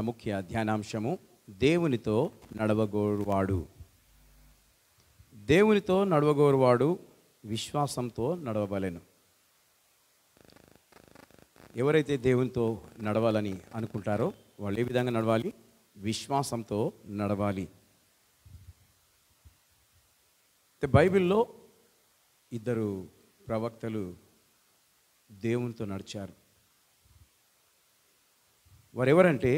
ముఖ్య ధ్యానాంశము దేవునితో నడవగోరువాడు దేవునితో నడవగోరువాడు విశ్వాసంతో నడవబలెను ఎవరైతే దేవునితో నడవాలని అనుకుంటారో వాళ్ళు ఏ విధంగా నడవాలి విశ్వాసంతో నడవాలి అయితే బైబిల్లో ఇద్దరు ప్రవక్తలు దేవునితో నడిచారు వారెవరంటే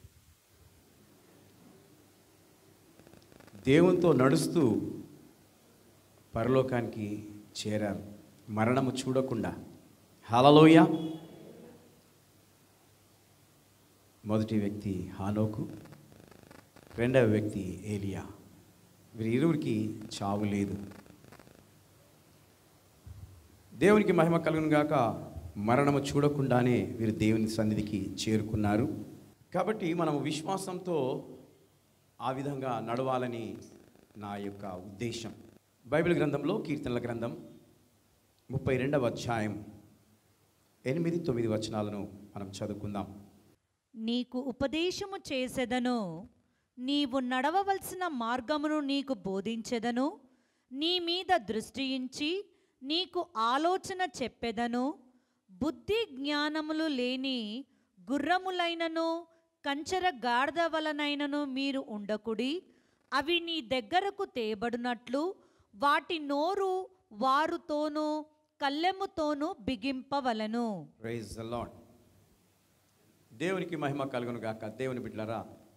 దేవునితో నడుస్తూ పరలోకానికి చేరారు మరణము చూడకుండా హలలోయ మొదటి వ్యక్తి హానోకు రెండవ వ్యక్తి ఏలియా వీరి ఇరువురికి చావు లేదు దేవునికి మహిమ కలుగును గాక మరణము చూడకుండానే వీరు దేవుని సన్నిధికి చేరుకున్నారు కాబట్టి మనం విశ్వాసంతో ఆ విధంగా నడవాలని నా యొక్క ఉద్దేశం బైబిల్ గ్రంథంలో కీర్తనల గ్రంథం ముప్పై రెండవ అధ్యాయం ఎనిమిది తొమ్మిది వచనాలను మనం చదువుకుందాం నీకు ఉపదేశము చేసెదను నీవు నడవవలసిన మార్గమును నీకు బోధించెదను నీ మీద దృష్టి ఉంచి నీకు ఆలోచన చెప్పెదను బుద్ధి జ్ఞానములు లేని గుర్రములైనను కంచర గాడిద వలనైనను మీరు ఉండకుడి అవి నీ దగ్గరకు తేబడినట్లు వాటి నోరు వారుతోనూ కళ్ళెముతోనూ బిగింపవలను ప్రైజ్ ద లాడ్ దేవునికి మహిమ కలుగును గాక దేవుని బిడ్డలరా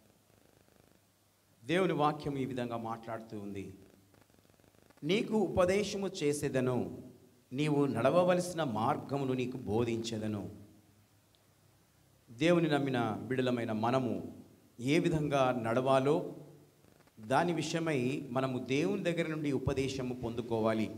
దేవుని వాక్యం ఈ విధంగా మాట్లాడుతూ ఉంది నీకు ఉపదేశము చేసేదను నీవు నడవవలసిన మార్గమును నీకు బోధించేదను దేవుని నమ్మిన బిడలమైన మనము ఏ విధంగా నడవాలో దాని విషయమై మనము దేవుని దగ్గర నుండి ఉపదేశము పొందుకోవాలి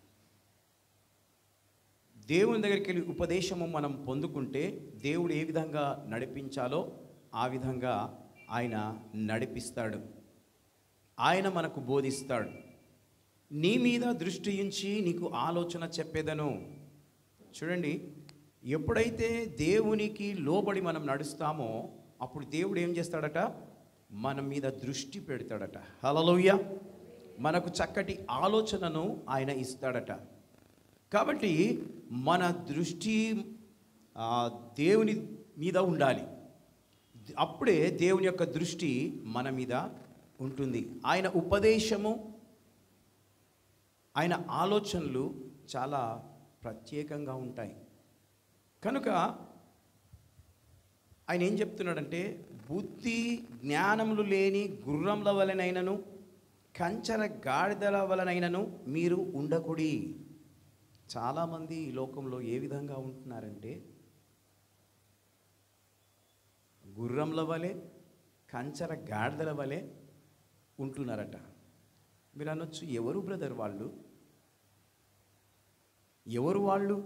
దేవుని దగ్గరికి వెళ్ళి ఉపదేశము మనం పొందుకుంటే దేవుడు ఏ విధంగా నడిపించాలో ఆ విధంగా ఆయన నడిపిస్తాడు ఆయన మనకు బోధిస్తాడు నీ మీద దృష్టి ఉంచి నీకు ఆలోచన చెప్పేదను చూడండి ఎప్పుడైతే దేవునికి లోబడి మనం నడుస్తామో అప్పుడు దేవుడు ఏం చేస్తాడట మన మీద దృష్టి పెడతాడట హలలోయ మనకు చక్కటి ఆలోచనను ఆయన ఇస్తాడట కాబట్టి మన దృష్టి ఆ, దేవుని మీద ఉండాలి అప్పుడే దేవుని యొక్క దృష్టి మన మీద ఉంటుంది ఆయన ఉపదేశము ఆయన ఆలోచనలు చాలా ప్రత్యేకంగా ఉంటాయి కనుక ఆయన ఏం చెప్తున్నాడంటే బుద్ధి జ్ఞానములు లేని గుర్రంల వలనైనను కంచర గాడిదల వలనైనను మీరు ఉండకుడి చాలామంది ఈ లోకంలో ఏ విధంగా ఉంటున్నారంటే గుర్రంల వలె కంచర గాడిదల వలె ఉంటున్నారట మీరు అనొచ్చు ఎవరు బ్రదర్ వాళ్ళు ఎవరు వాళ్ళు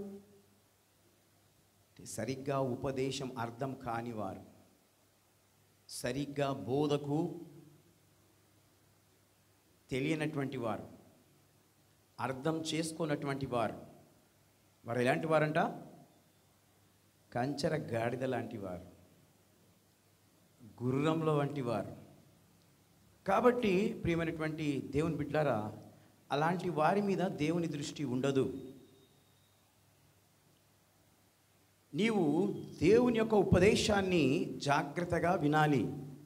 అంటే సరిగ్గా ఉపదేశం అర్థం కాని వారు సరిగ్గా బోధకు తెలియనటువంటి వారు అర్థం చేసుకున్నటువంటి వారు వారు ఎలాంటి వారంట కంచర గాడిద లాంటి వారు గుర్రంలో వంటి వారు కాబట్టి ప్రియమైనటువంటి దేవుని బిడ్డారా అలాంటి వారి మీద దేవుని దృష్టి ఉండదు నీవు దేవుని యొక్క ఉపదేశాన్ని జాగ్రత్తగా వినాలి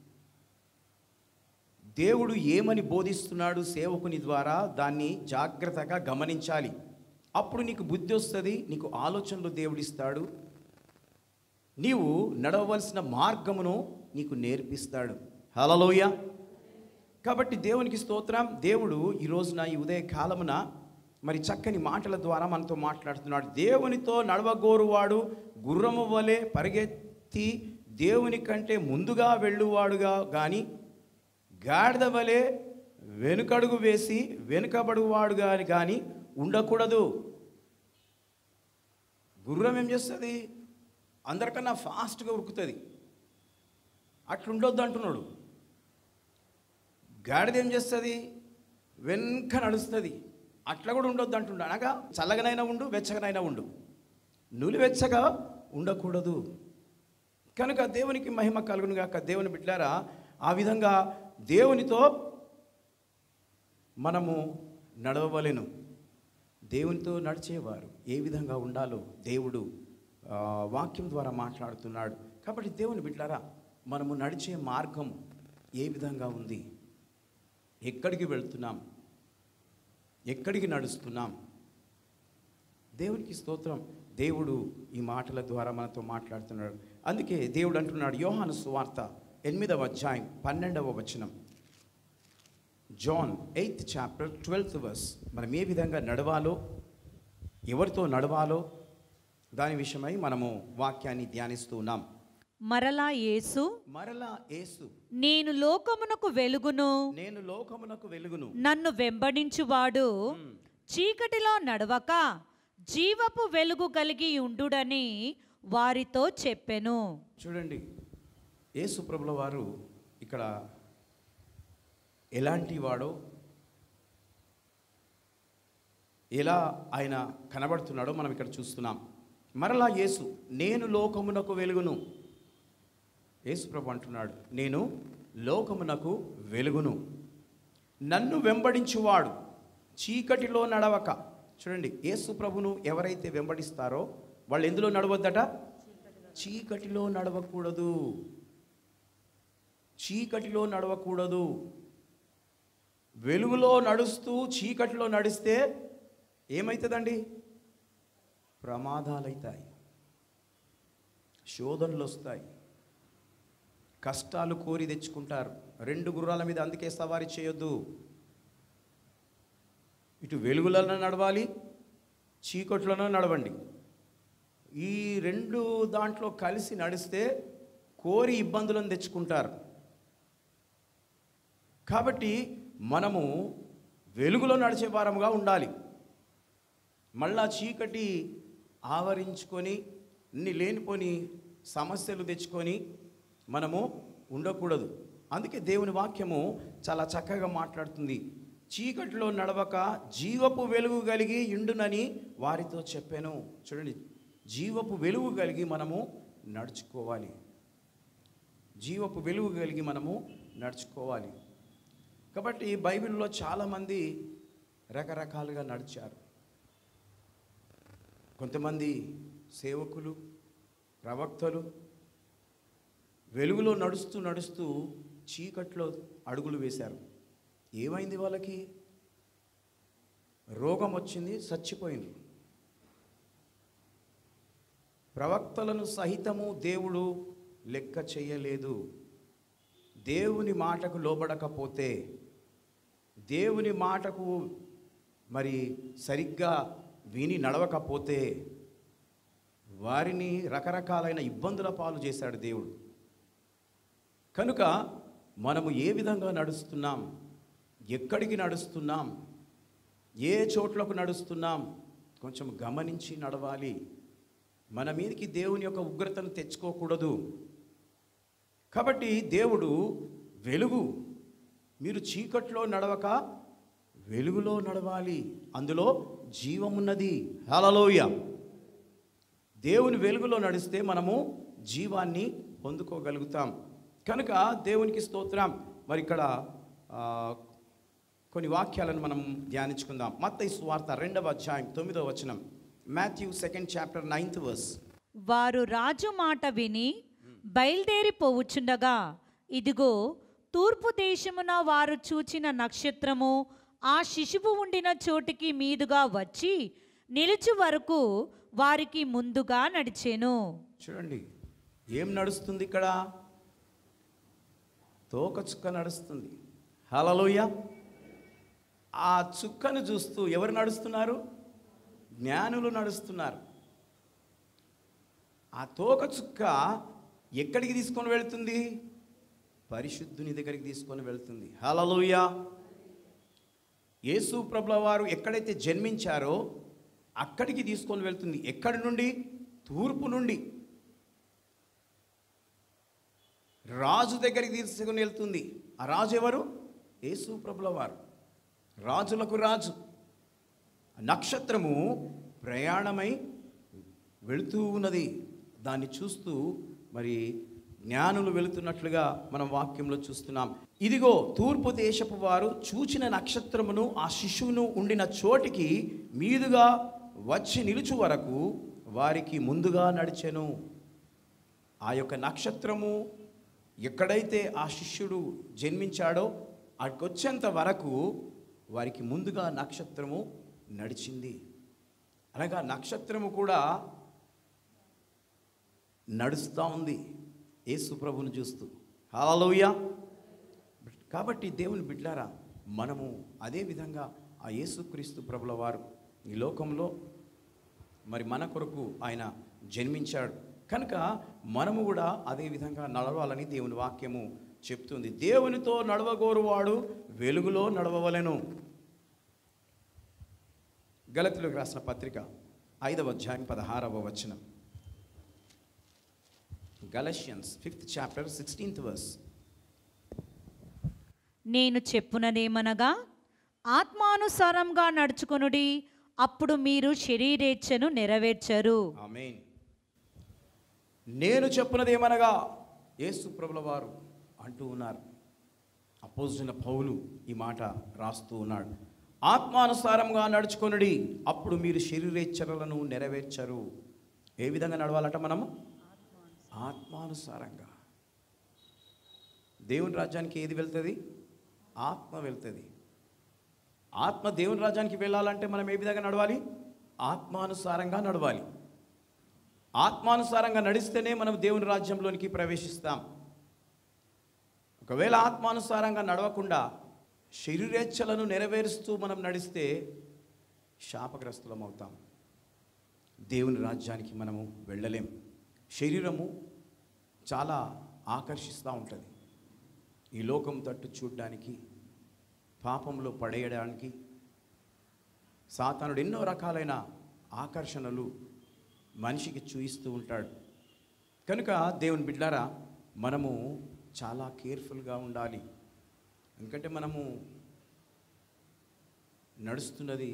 దేవుడు ఏమని బోధిస్తున్నాడు సేవకుని ద్వారా దాన్ని జాగ్రత్తగా గమనించాలి అప్పుడు నీకు బుద్ధి వస్తుంది నీకు ఆలోచనలు దేవుడిస్తాడు నీవు నడవలసిన మార్గమును నీకు నేర్పిస్తాడు హలలోయ కాబట్టి దేవునికి స్తోత్రం దేవుడు ఈ రోజున ఈ ఉదయ కాలమున మరి చక్కని మాటల ద్వారా మనతో మాట్లాడుతున్నాడు దేవునితో నడవగోరువాడు గుర్రము వలె పరిగెత్తి దేవుని కంటే ముందుగా వెళ్ళువాడుగా కానీ గాడిద వలె వెనుకడుగు వేసి వెనుకబడువాడుగా కానీ ఉండకూడదు గుర్రం ఏం చేస్తుంది అందరికన్నా ఫాస్ట్గా ఉరుకుతుంది అట్లుండొద్దు అంటున్నాడు గాడిద ఏం చేస్తుంది వెనక నడుస్తుంది అట్లా కూడా ఉండొద్దు అంటుండు అనగా చల్లగనైనా ఉండు వెచ్చగనైనా ఉండు నులి వెచ్చగా ఉండకూడదు కనుక దేవునికి మహిమ కలుగును గాక దేవుని బిడ్డారా ఆ విధంగా దేవునితో మనము నడవవలెను దేవునితో నడిచేవారు ఏ విధంగా ఉండాలో దేవుడు ఆ, వాక్యం ద్వారా మాట్లాడుతున్నాడు కాబట్టి దేవుని బిడ్డారా మనము నడిచే మార్గం ఏ విధంగా ఉంది ఎక్కడికి వెళ్తున్నాం ఎక్కడికి నడుస్తున్నాం దేవునికి స్తోత్రం దేవుడు ఈ మాటల ద్వారా మనతో మాట్లాడుతున్నాడు అందుకే దేవుడు అంటున్నాడు యోహాను సువార్త ఎనిమిదవ అధ్యాయం పన్నెండవ వచనం John eighth chapter twelfth verse మనం ఏ విధంగా నడవాలో ఎవరితో నడవాలో దాని విషయమై మనము వాక్యాన్ని ధ్యానిస్తూ ఉన్నాం మరలా యేసు మరలా యేసు నేను లోకమునకు వెలుగును నేను లోకమునకు వెలుగును నన్ను వెంబడించువాడు చీకటిలో నడవక జీవపు వెలుగు కలిగి ఉండుడని వారితో చెప్పెను చూడండి యేసు ప్రభుల వారు ఇక్కడ ఎలాంటి వాడో ఎలా ఆయన కనబడుతున్నాడో మనం ఇక్కడ చూస్తున్నాం మరలా యేసు నేను లోకమునకు వెలుగును యేసు ప్రభు అంటున్నాడు నేను లోకమునకు వెలుగును నన్ను వెంబడించువాడు చీకటిలో నడవక చూడండి యేసు ప్రభును ఎవరైతే వెంబడిస్తారో వాళ్ళు ఎందులో నడవద్దట చీకటిలో నడవకూడదు చీకటిలో నడవకూడదు వెలుగులో నడుస్తూ చీకటిలో నడిస్తే ఏమవుతుందండి ప్రమాదాలు అవుతాయి శోధనలు వస్తాయి కష్టాలు కోరి తెచ్చుకుంటారు రెండు గుర్రాల మీద అందుకే సవారీ చేయొద్దు ఇటు వెలుగులలో నడవాలి చీకట్లోనూ నడవండి ఈ రెండు దాంట్లో కలిసి నడిస్తే కోరి ఇబ్బందులను తెచ్చుకుంటారు కాబట్టి మనము వెలుగులో నడిచే వారముగా ఉండాలి మళ్ళా చీకటి ఆవరించుకొని ఇన్ని లేనిపోని సమస్యలు తెచ్చుకొని మనము ఉండకూడదు అందుకే దేవుని వాక్యము చాలా చక్కగా మాట్లాడుతుంది చీకటిలో నడవక జీవపు వెలుగు కలిగి ఇండునని వారితో చెప్పాను చూడండి జీవపు వెలుగు కలిగి మనము నడుచుకోవాలి జీవపు వెలుగు కలిగి మనము నడుచుకోవాలి కాబట్టి బైబిల్లో చాలామంది రకరకాలుగా నడిచారు కొంతమంది సేవకులు ప్రవక్తలు వెలుగులో నడుస్తూ నడుస్తూ చీకట్లో అడుగులు వేశారు ఏమైంది వాళ్ళకి రోగం వచ్చింది చచ్చిపోయింది ప్రవక్తలను సహితము దేవుడు లెక్క చేయలేదు దేవుని మాటకు లోబడకపోతే దేవుని మాటకు మరి సరిగ్గా విని నడవకపోతే వారిని రకరకాలైన ఇబ్బందుల పాలు చేశాడు దేవుడు కనుక మనము ఏ విధంగా నడుస్తున్నాం ఎక్కడికి నడుస్తున్నాం ఏ చోట్లకు నడుస్తున్నాం కొంచెం గమనించి నడవాలి మన మీదకి దేవుని యొక్క ఉగ్రతను తెచ్చుకోకూడదు కాబట్టి దేవుడు వెలుగు మీరు చీకట్లో నడవక వెలుగులో నడవాలి అందులో జీవమున్నది హలలోయ దేవుని వెలుగులో నడిస్తే మనము జీవాన్ని పొందుకోగలుగుతాం కనుక దేవునికి స్తోత్రం మరి ఇక్కడ ఆ, కొన్ని వాక్యాలను మనం ధ్యానించుకుందాం మత్తయి సువార్త రెండవ అధ్యాయం తొమ్మిదవ వచనం Matthew second chapter ninth verse వారు రాజు మాట విని బయలుదేరి పోవుచుండగా ఇదిగో తూర్పు దేశమున వారు చూచిన నక్షత్రము ఆ శిశువు ఉండిన చోటికి మీదుగా వచ్చి నిలుచు వరకు వారికి ముందుగా నడిచెను చూడండి ఏం నడుస్తుంది ఇక్కడ తోక చుక్క నడుస్తుంది హలలోయ ఆ చుక్కను చూస్తూ ఎవరు నడుస్తున్నారు జ్ఞానులు నడుస్తున్నారు ఆ తోక చుక్క ఎక్కడికి తీసుకొని వెళ్తుంది పరిశుద్ధుని దగ్గరికి తీసుకొని వెళ్తుంది హలలోయ యేసు ప్రభుల వారు ఎక్కడైతే జన్మించారో అక్కడికి తీసుకొని వెళ్తుంది ఎక్కడి నుండి తూర్పు నుండి రాజు దగ్గరికి తీసుకుని వెళ్తుంది ఆ రాజు ఎవరు యేసు ప్రభుల వారు రాజులకు రాజు నక్షత్రము ప్రయాణమై వెళుతూ ఉన్నది దాన్ని చూస్తూ మరి జ్ఞానులు వెళుతున్నట్లుగా మనం వాక్యంలో చూస్తున్నాం ఇదిగో తూర్పు దేశపు వారు చూచిన నక్షత్రమును ఆ శిశువును ఉండిన చోటికి మీదుగా వచ్చి నిలుచు వరకు వారికి ముందుగా నడిచెను ఆ యొక్క నక్షత్రము ఎక్కడైతే ఆ శిష్యుడు జన్మించాడో అక్కడికి వచ్చేంత వరకు వారికి ముందుగా నక్షత్రము నడిచింది అనగా నక్షత్రము కూడా నడుస్తూ ఉంది యేసు ప్రభువును చూస్తూ హాలలోయ కాబట్టి దేవుని బిడ్లారా మనము అదే విధంగా ఆ యేసుక్రీస్తు ప్రభుల వారు ఈ లోకంలో మరి మన కొరకు ఆయన జన్మించాడు కనుక మనము కూడా అదే విధంగా నడవాలని దేవుని వాక్యము చెప్తుంది దేవునితో నడవగోరువాడు వెలుగులో నడవవలెను గలతులకు రాసిన పత్రిక ఐదవ అధ్యాయం పదహారవ వచనం Galatians fifth chapter sixteenth verse నేను చెప్పునదేమనగా ఆత్మానుసారంగా నడుచుకొనుడి అప్పుడు మీరు శరీరేచ్ఛను నెరవేర్చరు ఆమేన్ నేను చెప్పున్నదేమనగా యేసు ప్రభుల వారు అంటూ ఉన్నారు అపోజిన పౌలు ఈ మాట రాస్తూ ఉన్నాడు ఆత్మానుసారంగా నడుచుకొనుడి అప్పుడు మీరు శరీరేచ్ఛలను నెరవేర్చరు ఏ విధంగా నడవాలట మనము ఆత్మానుసారంగా దేవుని రాజ్యానికి ఏది వెళ్తుంది ఆత్మ వెళ్తుంది ఆత్మ దేవుని రాజ్యానికి వెళ్ళాలంటే మనం ఏ విధంగా నడవాలి ఆత్మానుసారంగా నడవాలి ఆత్మానుసారంగా నడిస్తేనే మనం దేవుని రాజ్యంలోనికి ప్రవేశిస్తాం ఒకవేళ ఆత్మానుసారంగా నడవకుండా శరీరేచ్ఛలను నెరవేరుస్తూ మనం నడిస్తే శాపగ్రస్తులం అవుతాం దేవుని రాజ్యానికి మనము వెళ్ళలేం శరీరము చాలా ఆకర్షిస్తూ ఉంటుంది ఈ లోకం తట్టు చూడడానికి పాపంలో పడేయడానికి సాతానుడు ఎన్నో రకాలైన ఆకర్షణలు మనిషికి చూయిస్తూ ఉంటాడు కనుక దేవుని బిడ్డారా మనము చాలా కేర్ఫుల్గా ఉండాలి ఎందుకంటే మనము నడుస్తున్నది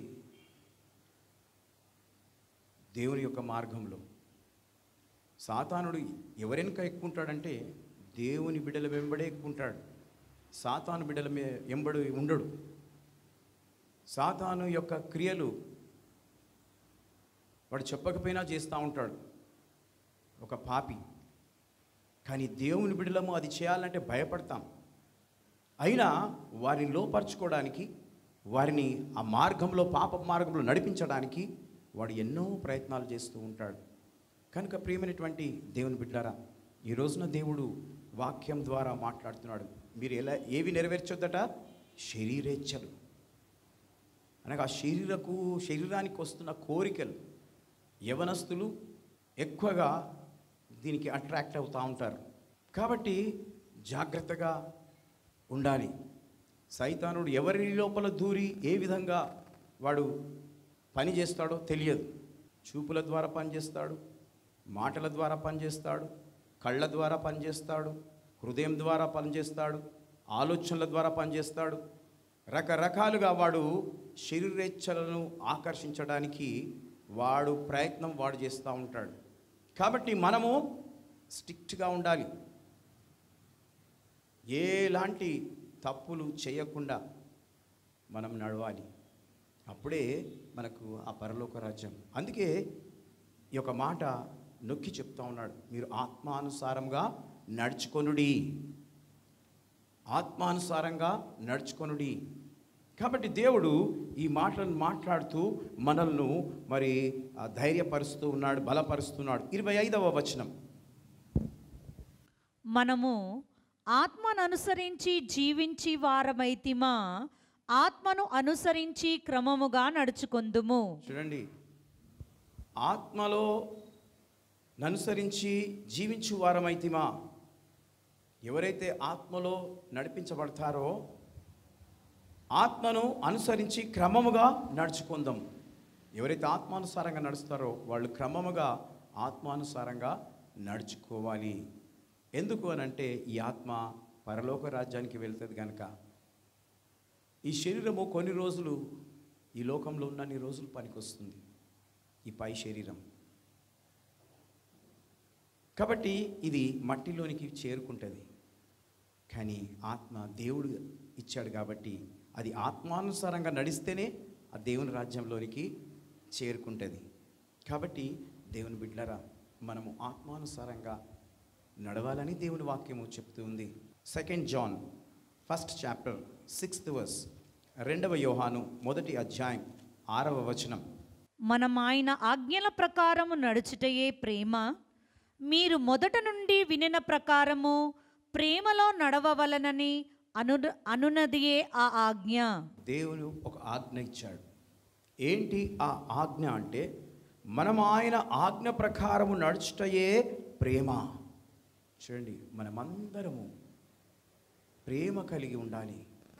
దేవుని యొక్క మార్గంలో సాతానుడు ఎవరెనక ఎక్కుంటాడంటే దేవుని బిడ్డల వెంబడే ఎక్కుంటాడు సాతాను బిడ్డల మే వెంబడి ఉండడు సాతాను యొక్క క్రియలు వాడు చెప్పకపోయినా చేస్తూ ఉంటాడు ఒక పాపి కానీ దేవుని బిడ్డలము అది చేయాలంటే భయపడతాం అయినా వారిని లోపరుచుకోవడానికి వారిని ఆ మార్గంలో పాప మార్గంలో నడిపించడానికి వాడు ఎన్నో ప్రయత్నాలు చేస్తూ ఉంటాడు కనుక ప్రియమైనటువంటి దేవుని బిడ్డారా ఈ రోజున దేవుడు వాక్యం ద్వారా మాట్లాడుతున్నాడు మీరు ఎలా ఏవి నెరవేర్చొద్దట శరీరేచ్ఛలు అనగా ఆ శరీరకు శరీరానికి వస్తున్న కోరికలు యవనస్తులు ఎక్కువగా దీనికి అట్రాక్ట్ అవుతూ ఉంటారు కాబట్టి జాగ్రత్తగా ఉండాలి సైతానుడు ఎవరి లోపల దూరి ఏ విధంగా వాడు పని చేస్తాడో తెలియదు చూపుల ద్వారా పనిచేస్తాడు మాటల ద్వారా పనిచేస్తాడు కళ్ళ ద్వారా పనిచేస్తాడు హృదయం ద్వారా పనిచేస్తాడు ఆలోచనల ద్వారా పనిచేస్తాడు రకరకాలుగా వాడు శరీరేచ్ఛలను ఆకర్షించడానికి వాడు ప్రయత్నం వాడు చేస్తూ ఉంటాడు కాబట్టి మనము స్ట్రిక్ట్గా ఉండాలి ఎలాంటి తప్పులు చేయకుండా మనం నడవాలి అప్పుడే మనకు ఆ పరలోక రాజ్యం అందుకే ఈ యొక్క మాట నొక్కి చెప్తా ఉన్నాడు మీరు ఆత్మానుసారంగా నడుచుకొనుడి ఆత్మానుసారంగా నడుచుకొనుడి కాబట్టి దేవుడు ఈ మాటలను మాట్లాడుతూ మనల్ని మరి ఆ, ధైర్యపరుస్తూ ఉన్నాడు బలపరుస్తున్నాడు ఇరవై ఐదవ వచనం మనము ఆత్మను అనుసరించి జీవించి వారమైతిమా ఆత్మను అనుసరించి క్రమముగా నడుచుకొందుము చూడండి ఆత్మలో ననుసరించి జీవించు వారమైతిమా ఎవరైతే ఆత్మలో నడిపించబడతారో ఆత్మను అనుసరించి క్రమముగా నడుచుకుందాం ఎవరైతే ఆత్మానుసారంగా నడుస్తారో వాళ్ళు క్రమముగా ఆత్మానుసారంగా నడుచుకోవాలి ఎందుకు అనంటే ఈ ఆత్మ పరలోక రాజ్యానికి వెళ్తుంది కనుక ఈ శరీరము కొన్ని రోజులు ఈ లోకంలో ఉన్నన్ని రోజులు పనికొస్తుంది ఈ పై శరీరం కాబట్టి ఇది మట్టిలోనికి చేరుకుంటుంది కానీ ఆత్మ దేవుడు ఇచ్చాడు కాబట్టి అది ఆత్మానుసారంగా నడిస్తేనే ఆ దేవుని రాజ్యంలోనికి చేరుకుంటుంది కాబట్టి దేవుని బిడ్డలరా మనము ఆత్మానుసారంగా నడవాలని దేవుని వాక్యము చెప్తూ ఉంది second John first chapter sixth verse రెండవ యోహాను మొదటి అధ్యాయం ఆరవ వచనం మనం ఆయన ఆజ్ఞల ప్రకారము నడుచుటయే ప్రేమ మీరు మొదట నుండి వినిన ప్రకారము ప్రేమలో నడవవలనని అను అనునదియే ఆ ఆజ్ఞ దేవుడు ఒక ఆజ్ఞ ఇచ్చాడు ఏంటి ఆ ఆజ్ఞ అంటే మనం ఆయన ఆజ్ఞ ప్రకారము నడుచుటయే ప్రేమ చూడండి మనమందరము ప్రేమ కలిగి ఉండాలి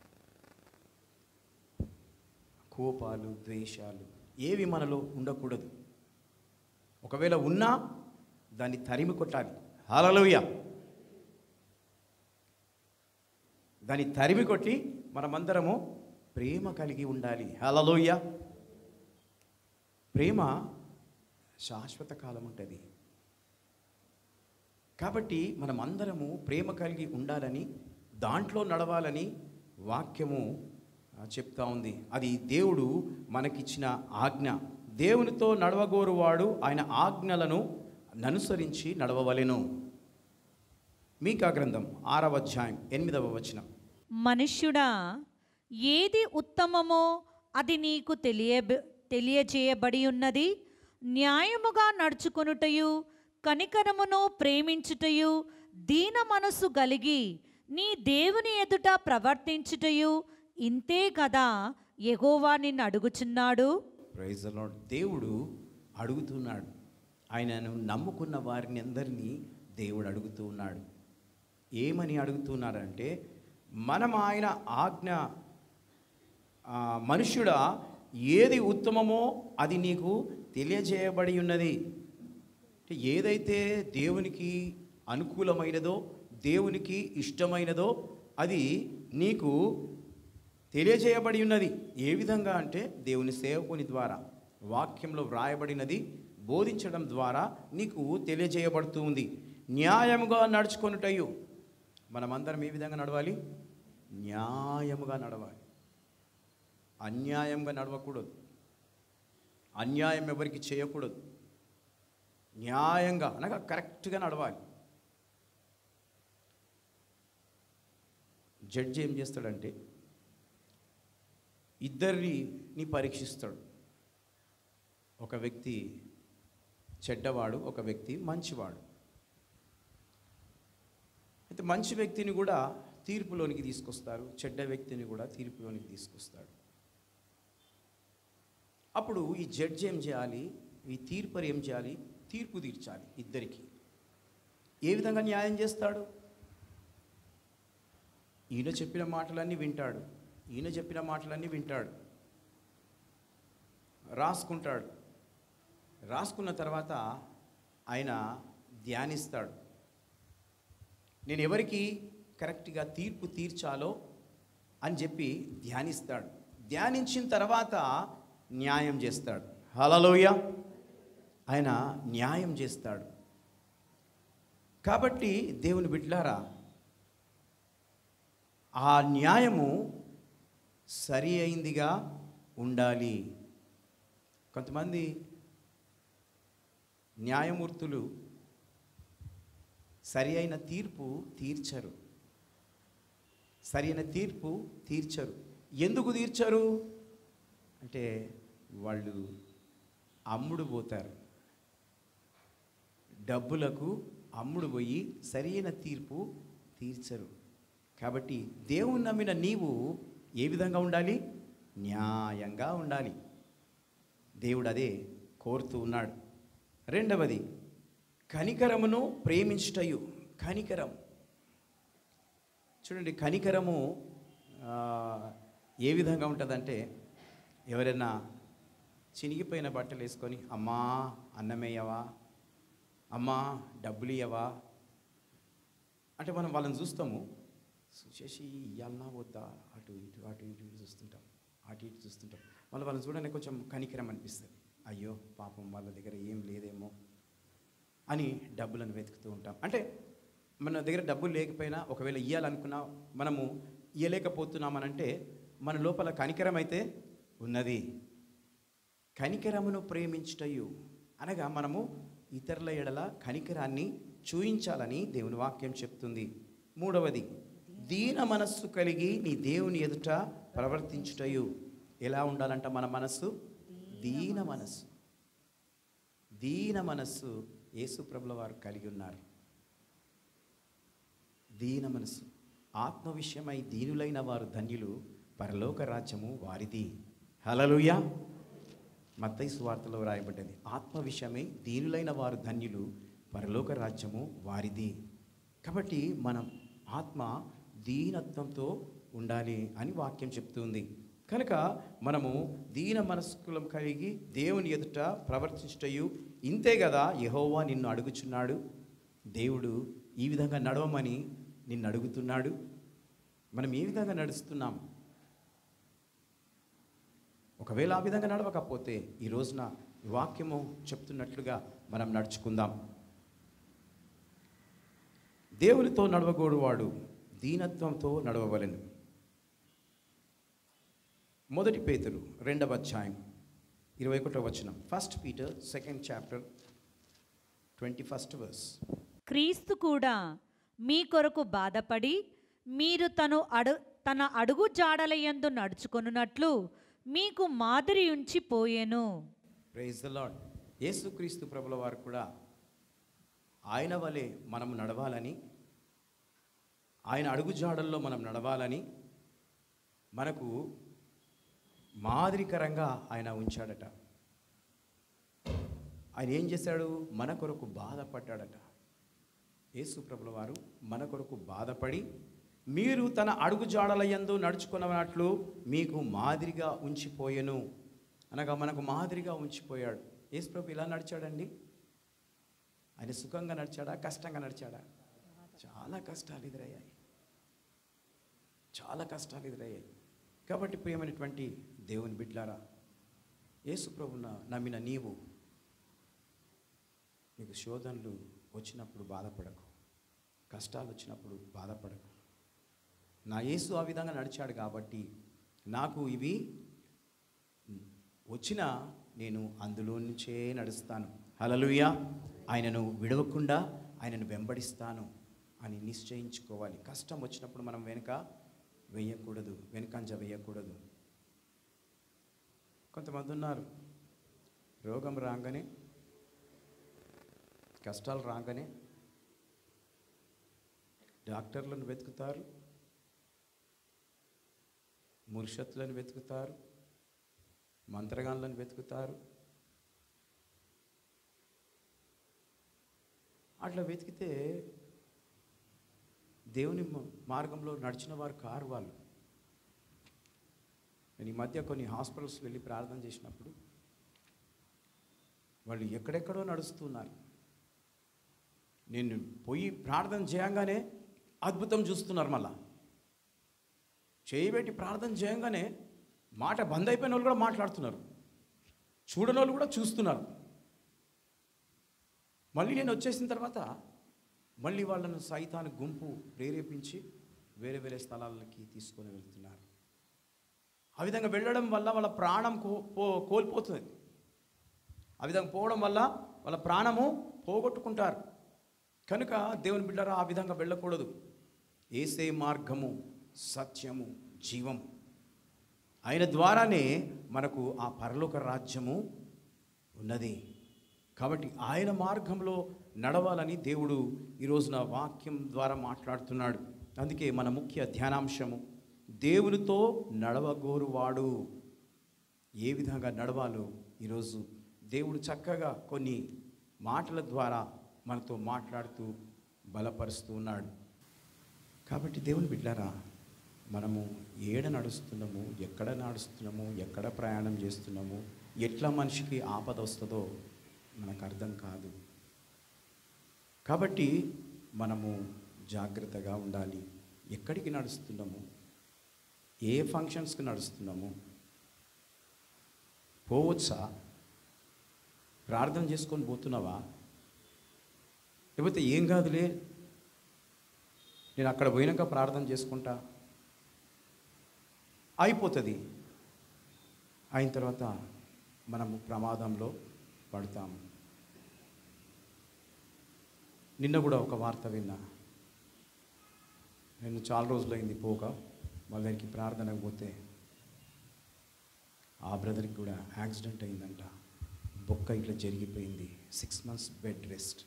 కోపాలు ద్వేషాలు ఏవి మనలో ఉండకూడదు ఒకవేళ ఉన్నా దాన్ని తరిమి కొట్టాలి హల్లెలూయ దాన్ని తరిమి కొట్టి మనమందరము ప్రేమ కలిగి ఉండాలి హల్లెలూయ ప్రేమ శాశ్వత కాలం ఉంటుంది కాబట్టి మనం అందరము ప్రేమ కలిగి ఉండాలని దాంట్లో నడవాలని వాక్యము ఆ, చెప్తా ఉంది అది దేవుడు మనకిచ్చిన ఆజ్ఞ దేవునితో నడవగోరువాడు ఆయన ఆజ్ఞలను అనుసరించి నడవవలెను మీకా గ్రంథం ఆరవ అధ్యాయం ఎనిమిదవ వచనం మనుష్యుడా ఏది ఉత్తమమో అది నీకు తెలియ తెలియచేయబడి ఉన్నది న్యాయముగా నడుచుకొనుటయు కనికరమును ప్రేమించుటయు దీన మనసు కలిగి నీ దేవుని ఎదుట ప్రవర్తించుటయు ఇంతే కదా యెహోవా నిన్ను అడుగుచున్నాడు ప్రైజ్ లార్డ్ దేవుడు అడుగుతున్నాడు ఆయనను నమ్ముకున్న వారిని అందరినీ దేవుడు అడుగుతూ ఉన్నాడు ఏమని అడుగుతున్నాడంటే మనం ఆయన ఆజ్ఞ ఆ, మనుష్యుడా ఏది ఉత్తమమో అది నీకు తెలియజేయబడి ఉన్నది అంటే ఏదైతే దేవునికి అనుకూలమైనదో దేవునికి ఇష్టమైనదో అది నీకు తెలియజేయబడి ఉన్నది ఏ విధంగా అంటే దేవుని సేవకుని ద్వారా వాక్యంలో వ్రాయబడినది బోధించడం ద్వారా నీకు తెలియజేయబడుతూ ఉంది న్యాయముగా నడుచుకొనుటయు మనమందరం ఏ విధంగా నడవాలి న్యాయముగా నడవాలి అన్యాయంగా నడవకూడదు అన్యాయం ఎవరికి చేయకూడదు న్యాయంగా అనగా కరెక్ట్గా నడవాలి జడ్జి ఏం చేస్తాడంటే ఇద్దరిని పరీక్షిస్తాడు ఒక వ్యక్తి చెడ్డవాడు ఒక వ్యక్తి మంచివాడు అయితే మంచి వ్యక్తిని కూడా తీర్పులోనికి తీసుకొస్తారు చెడ్డ వ్యక్తిని కూడా తీర్పులోనికి తీసుకొస్తాడు అప్పుడు ఈ జడ్జి ఏం చేయాలి ఈ తీర్పరి ఏం చేయాలి తీర్పు తీర్చాలి ఇద్దరికి ఏ విధంగా న్యాయం చేస్తాడు ఈయన చెప్పిన మాటలన్నీ వింటాడు ఈయన చెప్పిన మాటలన్నీ వింటాడు రాసుకుంటాడు రాసుకున్న తర్వాత ఆయన ధ్యానిస్తాడు నేను ఎవరికి కరెక్ట్గా తీర్పు తీర్చాలో అని చెప్పి ధ్యానిస్తాడు ధ్యానించిన తర్వాత న్యాయం చేస్తాడు హలలోయ ఆయన న్యాయం చేస్తాడు కాబట్టి దేవుని బిడ్లారా ఆ న్యాయము సరి అయిందిగా ఉండాలి కొంతమంది న్యాయమూర్తులు సరి అయిన తీర్పు తీర్చరు సరి అయిన తీర్పు తీర్చరు ఎందుకు తీర్చరు అంటే వాళ్ళు అమ్ముడు పోతారు డబ్బులకు అమ్ముడు పోయి సరైన తీర్పు తీర్చరు కాబట్టి దేవుని నమ్మిన నీవు ఏ విధంగా ఉండాలి న్యాయంగా ఉండాలి దేవుడు అదే కోరుతూ ఉన్నాడు రెండవది కనికరమును ప్రేమించుటయు కనికరం చూడండి కనికరము ఆ, ఏ విధంగా ఉంటుందంటే ఎవరైనా చినిగిపోయిన బట్టలు వేసుకొని అమ్మా అన్నమేయవా అమ్మా డబ్బులు ఇయ్యవా అంటే మనం వాళ్ళని చూస్తాము చూసేసి ఇయ్యాలనా వద్దా అటు ఇటు అటు ఇటు ఇటు చూస్తుంటాం అటు ఇటు చూస్తుంటాం మళ్ళీ వాళ్ళని చూడడానికి కొంచెం కనికరం అనిపిస్తుంది అయ్యో పాపం వాళ్ళ దగ్గర ఏం లేదేమో అని డబ్బులను వెతుకుతూ ఉంటాం అంటే మన దగ్గర డబ్బులు లేకపోయినా ఒకవేళ ఇవ్వాలనుకున్నా మనము ఇవ్వలేకపోతున్నామనంటే మన లోపల కనికరం అయితే ఉన్నది కనికరమును ప్రేమించుటయు అనగా మనము ఇతరుల ఎడల కనికరాన్ని చూయించాలని దేవుని వాక్యం చెప్తుంది మూడవది దీన మనస్సు కలిగి నీ దేవుని ఎదుట ప్రవర్తించుటయు ఎలా ఉండాలంట మన మనస్సు దీన మనస్సు దీన మనస్సు యేసు ప్రభుల వారు కలిగి ఉన్నారు దీన మనస్సు ఆత్మ విషయమై దీనులైన వారు ధన్యులు పరలోక రాజ్యము వారిది హలలుయా మత్తయి సువార్తలో రాయబడ్డది ఆత్మ విషయమై దీనులైన వారు ధన్యులు పరలోక రాజ్యము వారిది కాబట్టి మనం ఆత్మ దీనత్వంతో ఉండాలి అని వాక్యం చెప్తుంది కనుక మనము దీన మనస్కులం కలిగి దేవుని ఎదుట ప్రవర్తించుటయు ఇంతే కదా యెహోవా నిన్ను అడుగుచున్నాడు దేవుడు ఈ విధంగా నడవమని నిన్ను అడుగుతున్నాడు మనం ఏ విధంగా నడుస్తున్నాం ఒకవేళ ఆ విధంగా నడవకపోతే ఈ రోజున ఈ వాక్యము చెప్తున్నట్లుగా మనం నడుచుకుందాం దేవునితో నడవగోడువాడు దీనత్వంతో నడవవలెను మొదటి పేతురు రెండవ అధ్యాయం ఇరవై ఒకటో వచనం first Peter second chapter twenty first verse క్రీస్తు కూడా మీ కొరకు బాధపడి మీరు తను అడు తన అడుగు జాడలయందు నడుచుకొనున్నట్లు మీకు మాదిరి ఉంచి పోయెను ప్రైజ్ ద లాడ్ యేసుక్రీస్తు ప్రభుల వారు కూడా ఆయన వలె మనం నడవాలని ఆయన అడుగుజాడల్లో మనం నడవాలని మనకు మాదిరికరంగా ఆయన ఉంచాడట ఆయన ఏం చేశాడు మన కొరకు బాధపడ్డాడట యేసు ప్రభుల వారు మన కొరకు బాధపడి మీరు తన అడుగుజాడల యందు నడుచుకున్నట్లు మీకు మాదిరిగా ఉంచిపోయెను అనగా మనకు మాదిరిగా ఉంచిపోయాడు యేసు ప్రభు ఇలా నడిచాడండి ఆయన సుఖంగా నడిచాడా కష్టంగా నడిచాడా చాలా కష్టాలు ఎదురయ్యాయి చాలా కష్టాలు ఎదురయ్యాయి కాబట్టి ప్రియమైనటువంటి దేవుని బిడ్లారా యేసు ప్రభున నమ్మిన నీవు నీకు శోధనలు వచ్చినప్పుడు బాధపడకు కష్టాలు వచ్చినప్పుడు బాధపడకు నా యేసు ఆ విధంగా నడిచాడు కాబట్టి నాకు ఇవి వచ్చినా నేను అందులో నుంచే నడుస్తాను హలలుయ ఆయనను విడవకుండా ఆయనను వెంబడిస్తాను అని నిశ్చయించుకోవాలి కష్టం వచ్చినప్పుడు మనం వెనుక వేయకూడదు వెనుకంజ వేయకూడదు కొంతమంది ఉన్నారు రోగం రాగానే కష్టాలు రాగానే డాక్టర్లను వెతుకుతారు ముర్షత్లను వెతుకుతారు మంత్రగాన్లను వెతుకుతారు అట్లా వెతికితే దేవుని మ- మార్గంలో నడిచిన వారు కారు వాళ్ళు నేను ఈ మధ్య కొన్ని హాస్పిటల్స్ వెళ్ళి ప్రార్థన చేసినప్పుడు వాళ్ళు ఎక్కడెక్కడో నడుస్తున్నారు నేను పోయి ప్రార్థన చేయంగానే అద్భుతం చూస్తున్నారు మళ్ళా చేయబెట్టి ప్రార్థన చేయంగానే మాట బంద్ అయిపోయిన వాళ్ళు కూడా మాట్లాడుతున్నారు చూడని వాళ్ళు కూడా చూస్తున్నారు మళ్ళీ నేను వచ్చేసిన తర్వాత మళ్ళీ వాళ్ళను సైతాన్ని గుంపు ప్రేరేపించి వేరే వేరే స్థలాలకి తీసుకొని వెళ్తున్నారు ఆ విధంగా వెళ్ళడం వల్ల వాళ్ళ ప్రాణం కో పో కోల్పోతుంది ఆ విధంగా పోవడం వల్ల వాళ్ళ ప్రాణము పోగొట్టుకుంటారు కనుక దేవుని బిడ్డరా ఆ విధంగా వెళ్ళకూడదు ఏసే మార్గము సత్యము జీవము ఆయన ద్వారానే మనకు ఆ పరలోక రాజ్యము ఉన్నది కాబట్టి ఆయన మార్గంలో నడవాలని దేవుడు ఈ రోజున వాక్యం ద్వారా మాట్లాడుతున్నాడు అందుకే మన ముఖ్య ధ్యానాంశము దేవునితో నడవగోరువాడు ఏ విధంగా నడవాలో ఈరోజు దేవుడు చక్కగా కొన్ని మాటల ద్వారా మనతో మాట్లాడుతూ బలపరుస్తూ ఉన్నాడు కాబట్టి దేవుని బిడ్డారా మనము ఏడ నడుస్తున్నాము ఎక్కడ నడుస్తున్నాము ఎక్కడ ప్రయాణం చేస్తున్నాము ఎట్లా మనిషికి ఆపద వస్తుందో మనకు అర్థం కాదు కాబట్టి మనము జాగ్రత్తగా ఉండాలి ఎక్కడికి నడుస్తున్నాము ఏ ఫంక్షన్స్కి నడుస్తున్నాము పోవచ్చా ప్రార్థన చేసుకొని పోతున్నావా లేకపోతే ఏం కాదులే నేను అక్కడ పోయినాక ప్రార్థన చేసుకుంటా అయిపోతుంది అయిన తర్వాత మనము ప్రమాదంలో పడతాము నిన్న కూడా ఒక వార్త విన్నా నేను చాలా రోజులైంది పోక వాళ్ళ దగ్గరికి ప్రార్థనకు పోతే ఆ బ్రదర్కి కూడా యాక్సిడెంట్ అయిందంట బొక్క ఇట్లా జరిగిపోయింది సిక్స్ మంత్స్ బెడ్ రెస్ట్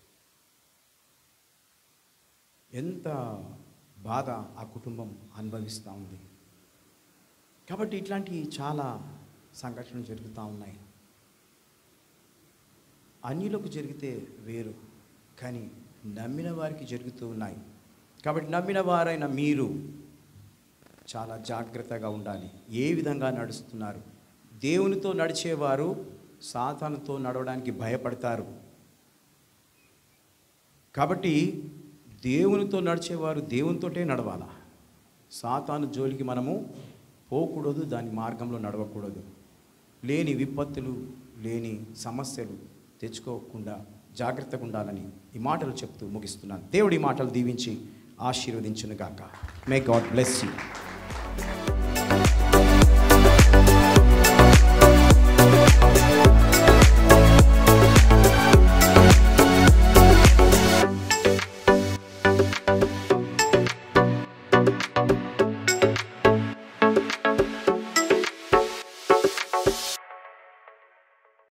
ఎంత బాధ ఆ కుటుంబం అనుభవిస్తూ ఉంది కాబట్టి ఇట్లాంటి చాలా సంఘటనలు జరుగుతూ ఉన్నాయి అన్యులకు జరిగితే వేరు కానీ నమ్మిన వారికి జరుగుతూ ఉన్నాయి కాబట్టి నమ్మిన వారైన మీరు చాలా జాగ్రత్తగా ఉండాలి ఏ విధంగా నడుస్తున్నారు దేవునితో నడిచేవారు సాతానుతో నడవడానికి భయపడతారు కాబట్టి దేవునితో నడిచేవారు దేవునితోటే నడవాలా సాతాను జోలికి మనము పోకూడదు దాని మార్గంలో నడవకూడదు లేని విపత్తులు లేని సమస్యలు తెచ్చుకోకుండా జాగ్రత్తగా ఉండాలని ఈ మాటలు చెప్తూ ముగిస్తున్నాను దేవుడి మాటలు దీవించి ఆశీర్వదించును గాక మే గాడ్ బ్లెస్ యూ